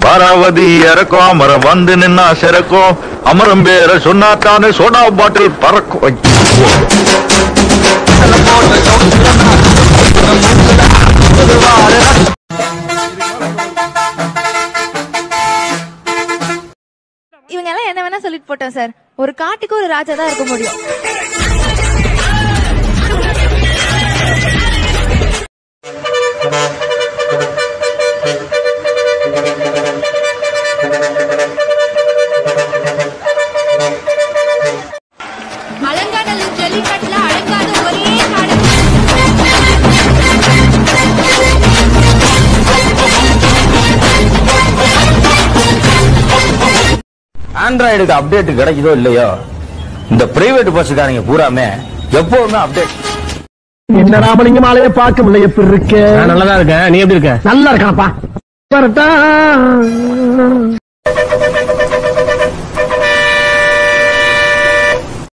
பாராவதி இறக்கும் அமரம் வந்து நின்னா சிறக்கும் அமரம் பேர சொன்னா தானே சோடா பாட்டில் பறக்கும் ஐயோ. இவங்க எல்லாம் என்ன வேணா சொல்லிட்டு போட்டோம் சார் ஒரு காட்டுக்கு ஒரு ராஜா தான் இருக்க முடியும் அலங்காநல்லூர் ஜல்லிக்கட்டுல அடங்காத ஒரே காடு ஆண்ட்ராய்டுக்கு அப்டேட் கிடைக்குதோ இல்லையோ இந்த பிரைவேட் பஸ்ஸுக்காரங்க பூராமே எப்பவுமே அப்டேட் என்ன ராமலிங்கமாலையே பார்க்க முடியல எப்படி இருக்க நல்லதா இருக்கேன் நீ எப்படி இருக்க நல்லா இருக்கானப்பா